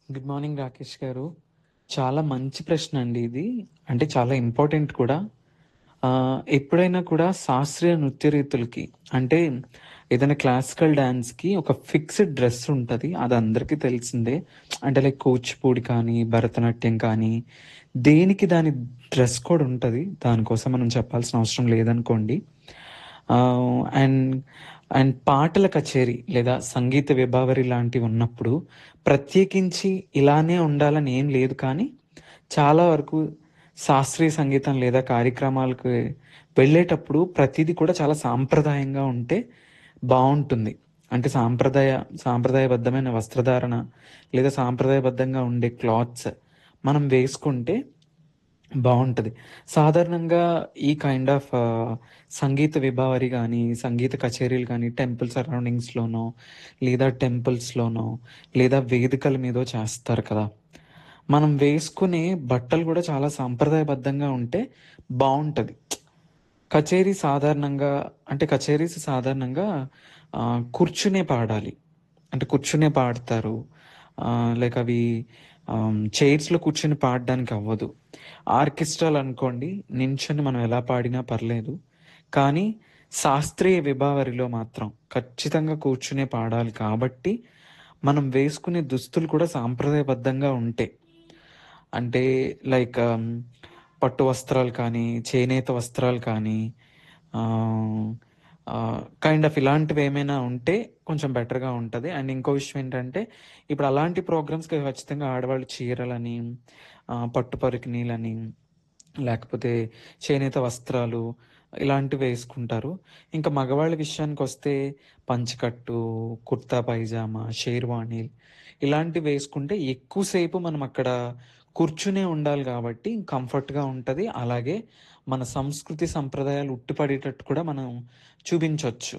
Good morning Rakesh గారు. చాలా మంచి ప్రశ్న అండి ఇది. అంటే చాలా ఇంపార్టెంట్ కూడా. ఆహ్, ఎప్పుడైనా కూడా శాస్త్రీయ నృత్య రీతులకి అంటే ఏదైనా క్లాసికల్ డాన్స్‌కి ఒక ఫిక్స్‌డ్ డ్రెస్ ఉంటది. అది అందరికీ తెలిసిందే. అంటే లైక్ కూచిపూడి కానీ, భరతనాట్యం కానీ దేనికి దాని డ్రెస్ కోడ్ ఉంటది. దానికోసం మనం చెప్పాల్సిన అవసరం లేదనుకోండి. ఆహ్, అండ్ అండ్ పాటల కచేరీ లేదా సంగీత విభావరి లాంటివి ఉన్నప్పుడు ప్రత్యేకించి ఇలానే ఉండాలని ఏం లేదు కానీ చాలా వరకు శాస్త్రీయ సంగీతం లేదా కార్యక్రమాలకు వెళ్ళేటప్పుడు ప్రతీది కూడా చాలా సాంప్రదాయంగా ఉంటే బావుంటుంది. అంటే సాంప్రదాయ సాంప్రదాయబద్ధమైన వస్త్రధారణ లేదా సాంప్రదాయబద్ధంగా ఉండే క్లాత్స్ మనం వేసుకుంటే బావుంటది. సాధారణంగా ఈ కైండ్ ఆఫ్ ఆహ్, సంగీత విభావరి గానీ, సంగీత కచేరీలు గానీ టెంపుల్ సరౌండింగ్స్‌లోనో లేదా టెంపుల్స్‌లోనో లేదా వేదికల మీదో చేస్తారు కదా! మనం వేసుకునే బట్టలు కూడా చాలా సాంప్రదాయబద్ధంగా ఉంటే బావుంటది. కచేరీ సాధారణంగా అంటే కచేరీస్ సాధారణంగా ఆహ్, కూర్చునే పాడాలి. అంటే కూర్చునే పాడతారు. ఆహ్, లైక్ అవి ఆహ్, చైర్స్‌లో కూర్చొని పాడడానికి అవ్వదు. ఆర్కెస్ట్రాలు అనుకోండి నించొని మనం ఎలా పాడినా పర్లేదు. కానీ శాస్త్రీయ విభావరిలో మాత్రం ఖచ్చితంగా కూర్చునే పాడాలి కాబట్టి మనం వేసుకునే దుస్తులు కూడా సాంప్రదాయబద్ధంగా ఉంటే అంటే లైక్ ఆహ్, పట్టు వస్త్రాలు కానీ, చేనేత వస్త్రాలు కానీ ఆహ్, ఆహ్, కైండ్ ఆఫ్ ఇలాంటివేమైనా ఉంటే కొంచెం బెటర్‌గా ఉంటది. అండ్ ఇంకో విషయం ఏంటంటే ఇప్పుడు అలాంటి ప్రోగ్రామ్స్‌కి ఖచ్చితంగా ఆడవాళ్ళు చీరలని, ఆహ్, పట్టు పరికిణీలని లేకపోతే చేనేత వస్త్రాలు ఇలాంటివి వేసుకుంటారు. ఇంకా మగవాళ్ళ విషయానికొస్తే పంచకట్టు, కుర్తా పైజామా, షేర్వాణి ఇలాంటివి వేసుకుంటే ఎక్కువ సేపు మనం అక్కడ కూర్చునే ఉండాలి కాబట్టి కంఫర్ట్‌గా ఉంటది. అలాగే మన సంస్కృతి సంప్రదాయాలు ఉట్టిపడేటట్టు కూడా మనం చూపించొచ్చు.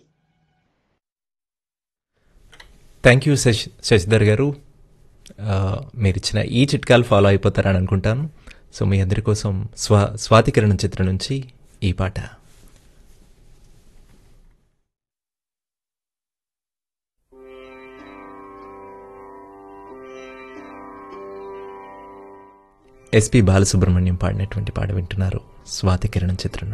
థ్యాంక్ యూ శశ్ శశిధర్ గారు. ఆహ్, మీరిచ్చిన ఈ చిట్కాలు ఫాలో అయిపోతారని అనుకుంటాను. సో మీ అందరి కోసం స్వా స్వాతికిరణం చిత్రం నుంచి ఈ పాట. ఎస్‌పి బాలసుబ్రహ్మణ్యం పాడినటువంటి పాట వింటున్నారు. స్వాతికిరణం చిత్రం నుండి.